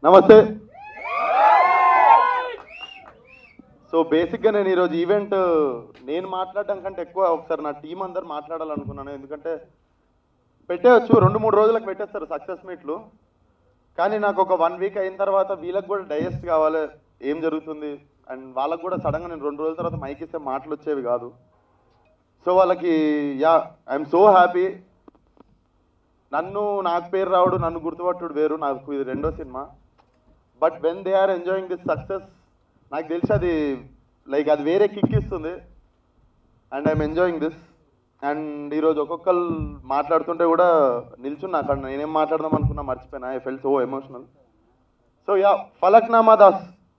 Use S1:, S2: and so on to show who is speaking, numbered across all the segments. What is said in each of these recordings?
S1: నమస్తే సో బేసిక్గా నేను ఈరోజు ఈవెంట్ నేను మాట్లాడడం కంటే ఎక్కువ ఒకసారి నా టీం అందరు మాట్లాడాలనుకున్నాను ఎందుకంటే పెట్టేయచ్చు రెండు మూడు రోజులకు పెట్టేస్తారు సక్సెస్ మీట్లు కానీ నాకు ఒక వన్ వీక్ అయిన తర్వాత వీళ్ళకి కూడా డైజెస్ట్ కావాలి ఏం జరుగుతుంది అండ్ వాళ్ళకి కూడా సడన్గా నేను రెండు రోజుల తర్వాత మైక్ ఇస్తే మాటలు వచ్చేవి కాదు సో వాళ్ళకి యా ఐఎమ్ సో హ్యాపీ నన్ను నాకు పేరు రావడు నన్ను గుర్తుపట్టుడు వేరు నాకు ఇది రెండో cinema but when they are enjoying this success నాకు తెలిసి అది లైక్ అది వేరే కిక్ ఇస్తుంది and I'm enjoying this and ఈరోజు ఒక్కొక్కరు మాట్లాడుతుంటే కూడా నిల్చున్నా అక్కడ నేనేం మాట్లాడదాం అనుకున్నా మర్చిపోయినా I fell so emotional so ya Falaknuma Das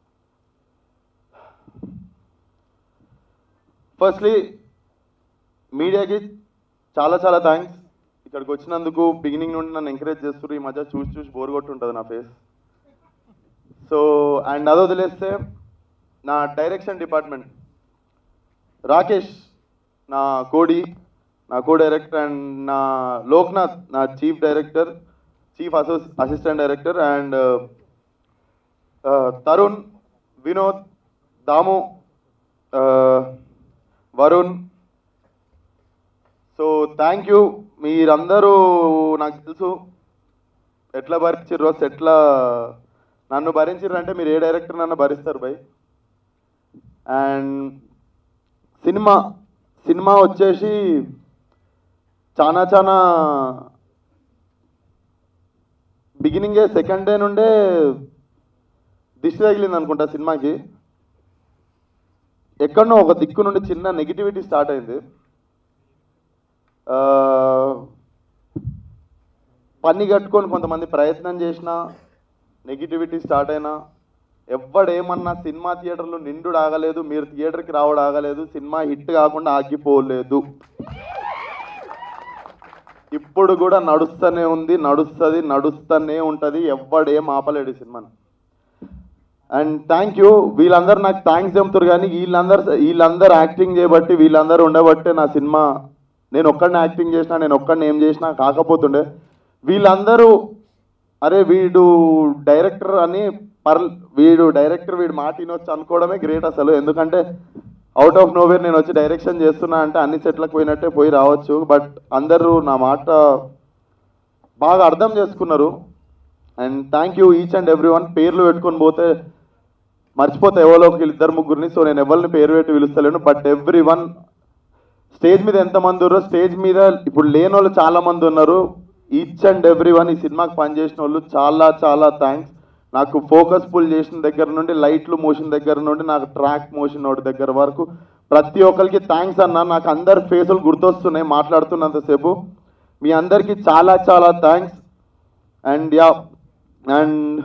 S1: firstly మీడియాకి చాలా చాలా థ్యాంక్స్ ఇక్కడికి వచ్చినందుకు బిగినింగ్ నుండి నన్ను ఎంకరేజ్ చేస్తున్నారు ఈ మధ్య చూసి చూసి బోర్ కొట్టుంటుంది నా ఫేస్ సో అండ్ అది వదిలేస్తే నా డైరెక్షన్ డిపార్ట్మెంట్ రాకేష్ నా కోడి నా కో డైరెక్టర్ అండ్ నా లోక్నాథ్ నా చీఫ్ డైరెక్టర్ చీఫ్ అసో assistant director and Tarun Vinod Damu Varun so thank you మీరందరూ నాకు తెలుసు ఎట్లా భరించారో ఎట్లా నన్ను భరించారు అంటే మీరు ఏ డైరెక్టర్ నన్ను భరిస్తారు బై అండ్ సినిమా సినిమా వచ్చేసి చాలా చాలా బిగినింగే సెకండ్ డే నుండే దిష్టి తగిలింది అనుకుంటా సినిమాకి ఎక్కడనో ఒక దిక్కు నుండి చిన్న నెగిటివిటీ స్టార్ట్ అయింది ఆ, పని కట్టుకొని కొంతమంది ప్రయత్నం చేసినా నెగిటివిటీ స్టార్ట్ అయినా ఎవ్వడేమన్నా సినిమా థియేటర్లో నిండు ఆగలేదు మీరు థియేటర్కి రావడం ఆగలేదు సినిమా హిట్ కాకుండా ఆగిపోలేదు ఇప్పుడు కూడా నడుస్తూనే ఉంది నడుస్తుంది నడుస్తూనే ఉంటుంది ఎవ్వడేం ఆపలేడు ఈ సినిమాని అండ్ థ్యాంక్ యూ వీళ్ళందరూ నాకు థ్యాంక్స్ చెప్తారు కానీ వీళ్ళందరూ వీళ్ళందరూ యాక్టింగ్ చేయబట్టి వీళ్ళందరూ ఉండబట్టే నా సినిమా నేను ఒక్కడిని యాక్టింగ్ చేసినా నేను ఒక్కడిని ఏం చేసినా కాకపోతుండే వీళ్ళందరూ అరే వీడు డైరెక్టర్ అని పర్ వీడు డైరెక్టర్ వీడు మాట వినొచ్చు అనుకోవడమే గ్రేట్ అసలు ఎందుకంటే అవుట్ ఆఫ్ నోవేర్ నేను వచ్చి డైరెక్షన్ చేస్తున్నా అంటే అన్ని సెట్లకు పోయినట్టే పోయి రావచ్చు బట్ అందరూ నా మాట బాగా అర్థం చేసుకున్నారు and thank you each and every one పేర్లు పెట్టుకొని పోతే మర్చిపోతే ఎవరో ఒక ఇద్దరు ముగ్గురిని సో నేను ఎవరిని పేరు పెట్టి పిలుస్తలేను బట్ ఎవ్రీ వన్ స్టేజ్ మీద ఎంతమంది ఉన్నారో స్టేజ్ మీద ఇప్పుడు లేని వాళ్ళు చాలా మంది ఉన్నారు ఈచ్ అండ్ ఎవ్రీ వన్ ఈ సినిమాకి పనిచేసిన వాళ్ళు చాలా చాలా థ్యాంక్స్ నాకు ఫోకస్ పుల్ చేసిన దగ్గర నుండి లైట్లు మోషన్ దగ్గర నుండి నాకు ట్రాక్ మోషన్ ఒకటి దగ్గర వరకు ప్రతి ఒక్కరికి థ్యాంక్స్ అన్న నాకు అందరి ఫేసులు గుర్తొస్తున్నాయి మాట్లాడుతున్నంతసేపు మీ అందరికీ చాలా చాలా థ్యాంక్స్ అండ్ యా అండ్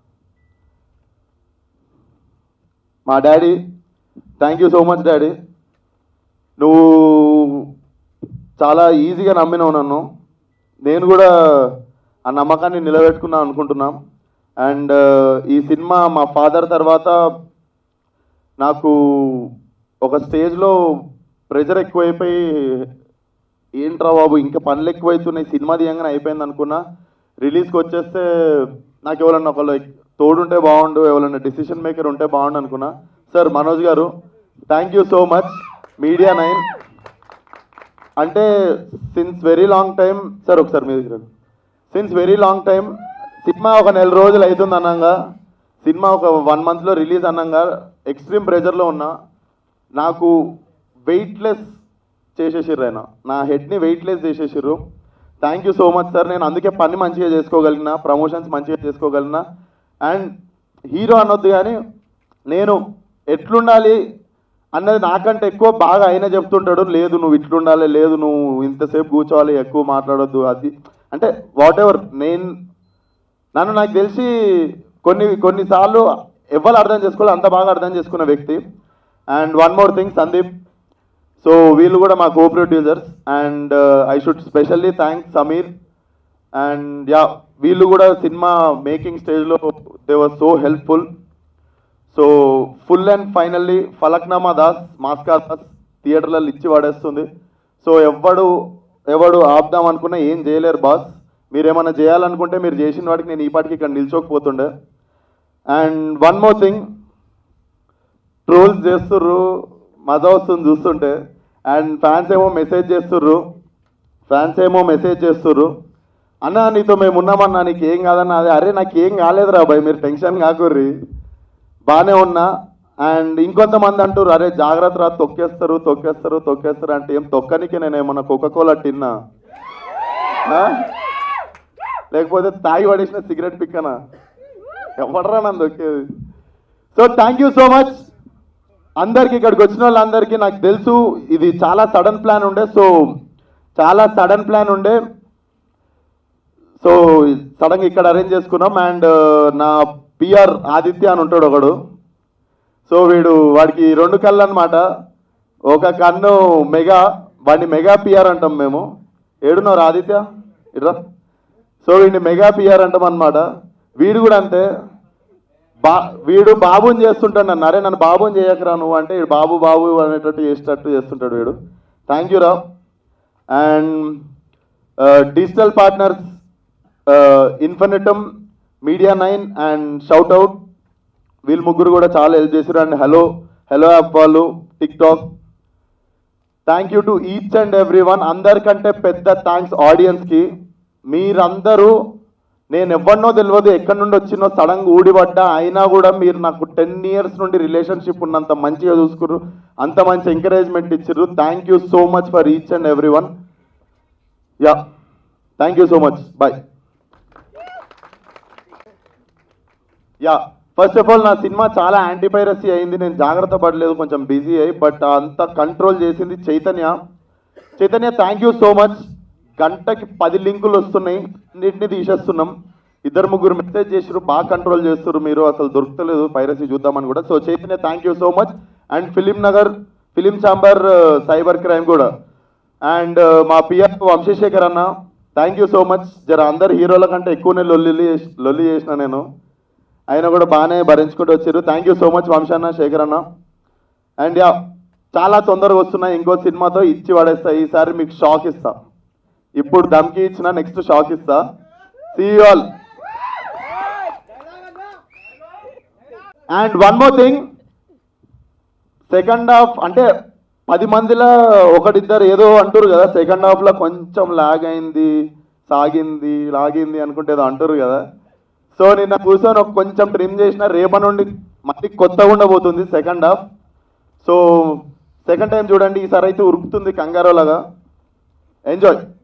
S1: మా daddy thank you so much daddy నువ్వు చాలా ఈజీగా నమ్మినావు నన్ను నేను కూడా ఆ నమ్మకాన్ని నిలబెట్టుకున్నాను అనుకుంటున్నాం అండ్ ఈ సినిమా మా ఫాదర్ తర్వాత నాకు ఒక స్టేజ్లో ప్రెజర్ ఎక్కువైపోయి ఏంట్రా బాబు ఇంకా పనులు ఎక్కువైతున్నాయి సినిమా తీయంగానే అయిపోయింది అనుకున్నా రిలీజ్కి వచ్చేస్తే నాకు ఎవరన్నా ఒకళ్ళు తోడుంటే బాగుండు ఎవరన్నా డిసిషన్ మేకర్ ఉంటే బాగుండు అనుకున్నా సార్ మనోజ్ గారు thank you so much media nine అంటే since very long time sir ఒకసారి మీ దగ్గర since very long time cinema ఒక నెల రోజులు అవుతుంది అన్నాగా సినిమా ఒక వన్ మంత్లో రిలీజ్ అన్నాగా ఎక్స్ట్రీమ్ ప్రెజర్లో ఉన్నా నాకు వెయిట్లెస్ చేసేసిర్రు ఆయన నా హెడ్ని వెయిట్లెస్ చేసేసిర్రు thank you so much sir నేను అందుకే పని మంచిగా చేసుకోగలిగిన ప్రమోషన్స్ మంచిగా చేసుకోగలిగిన అండ్ హీరో అనొద్దు కానీ నేను ఎట్లుండాలి అన్నది నాకంటే ఎక్కువ బాగా ఆయన చెప్తుంటాడు లేదు నువ్వు ఇట్లుండాలి లేదు నువ్వు ఇంతసేపు కూర్చోవాలి ఎక్కువ మాట్లాడొద్దు అది అంటే వాట్ ఎవర్ నేను నన్ను నాకు తెలిసి కొన్ని కొన్నిసార్లు ఎవరు అర్థం చేసుకోవాలి అంత బాగా అర్థం చేసుకున్న వ్యక్తి and one more thing Sandeep so వీళ్ళు కూడా మా co producers and I should specially thank Sameer and yeah వీళ్ళు కూడా సినిమా మేకింగ్ స్టేజ్లో they was so helpful so full and finally Falaknuma Das మాస్కా దాస్ థియేటర్లలో ఇచ్చి పడేస్తుంది సో ఎవ్వడు ఎవడు ఆపుదాం అనుకున్నా ఏం చేయలేరు బాస్ మీరు ఏమైనా చేయాలనుకుంటే మీరు చేసిన వాటికి నేను ఈ పాటికి ఇక్కడ నిల్చోకపోతుండే and one more thing trolls చేస్తుర్రు మజా వస్తుంది చూస్తుంటే అండ్ ఫ్యాన్స్ ఏమో మెసేజ్ చేస్తుర్రు ఫ్యాన్స్ ఏమో మెసేజ్ చేస్తుర్రు అన్న నీతో మేము ఉన్నామన్నా నీకు ఏం కాదన్నా అదే అరే నాకు ఏం కాలేదురా బాయ్ మీరు టెన్షన్ కాకుర్రి బాగానే ఉన్నా అండ్ ఇంకొంతమంది అంటారు అరే జాగ్రత్త రా తొక్కేస్తారు తొక్కేస్తారు తొక్కేస్తారు అంటే ఏం తొక్కనికి నేను ఏమన్నా కోకోకోలా తిన్నా ఆ? లేకపోతే తాగి పడేసిన సిగరెట్ పిక్కనా ఎవడరా నన్ను దొక్కేది so thank you so much అందరికి ఇక్కడికి వచ్చిన వాళ్ళందరికీ నాకు తెలుసు ఇది చాలా సడన్ ప్లాన్ ఉండే సో చాలా సడన్ ప్లాన్ ఉండే సో సడన్గా ఇక్కడ అరేంజ్ చేసుకున్నాం అండ్ నా పిఆర్ ఆదిత్య అని ఉంటాడు ఒకడు సో వీడు వాడికి రెండు కళ్ళు అనమాట ఒక కన్ను మెగా వాడిని మెగా పిఆర్ అంటాం మేము ఏడున్నారు ఆదిత్య ఇట్రా సో వీడిని మెగా పిఆర్ అంటాం అనమాట వీడు కూడా అంతే బా వీడు బాబుని చేస్తుంటాడు నన్ను అరే నన్ను బాబుని చేయకరా నువ్వు అంటే వీడు బాబు బాబు అనేటట్టు చేసేటట్టు చేస్తుంటాడు వీడు థ్యాంక్ యూ రా and digital partners infinitum media nine and shout out వీళ్ళు ముగ్గురు కూడా చాలా హెల్ప్ చేశారు అండ్ హలో హలో యాప్ వాళ్ళు tik tok thank you to each and every one అందరికంటే పెద్ద థ్యాంక్స్ ఆడియన్స్కి మీరందరూ నేను ఎవరినో తెలియదు ఎక్కడి నుండి వచ్చినో సడన్గా ఊడిపడ్డా అయినా కూడా మీరు నాకు టెన్ ఇయర్స్ నుండి రిలేషన్షిప్ ఉన్నంత మంచిగా చూసుకుర్రు అంత మంచి ఎంకరేజ్మెంట్ ఇచ్చారు thank you so much for each and every one yeah thank you so much bye yeah first of all నా సినిమా చాలా యాంటీపైరసీ అయింది నేను జాగ్రత్త పడలేదు కొంచెం బిజీ అయ్యి బట్ అంత కంట్రోల్ చేసింది Chaitanya Chaitanya thank you so much గంటకి పది లింకులు వస్తున్నాయి అన్నింటినీ తీసేస్తున్నాం ఇద్దరు ముగ్గురు మెసేజ్ చేసారు బాగా కంట్రోల్ చేస్తారు మీరు అసలు దొరుకుతలేదు పైరసీ చూద్దామని కూడా so Chaitanya thank you so much and film Nagar film chamber cyber crime కూడా అండ్ మా పిఆర్ వంశశేఖర్ అన్న థ్యాంక్ యూ సో మచ్ జర అందరు హీరోల కంటే ఎక్కువనే లొల్లి చేసి- లొల్లి చేసిన నేను ఆయన కూడా బాగానే భరించుకుంటూ వచ్చారు థ్యాంక్ యూ సో మచ్ వంశన్న శేఖర్ అన్న అండ్ యా చాలా తొందరగా వస్తున్నాయి ఇంకో సినిమాతో ఇచ్చి పడేస్తా ఈసారి మీకు షాక్ ఇస్తా ఇప్పుడు దమ్కి ఇచ్చిన నెక్స్ట్ షాక్ ఇస్తా see all and one more thing second half అంటే పది మందిలో ఒకటిద్దరు ఏదో అంటారు కదా సెకండ్ హాఫ్లో కొంచెం లాగ్ అయింది సాగింది లాగింది అనుకుంటే ఏదో అంటారు కదా సో నిన్న కూర్చొని ఒక కొంచెం ట్రిమ్ చేసిన రేప నుండి మళ్ళీ కొత్తగా ఉండబోతుంది second half so second time చూడండి ఈసారి అయితే ఉరుకుతుంది కంగారోలాగా ఎంజాయ్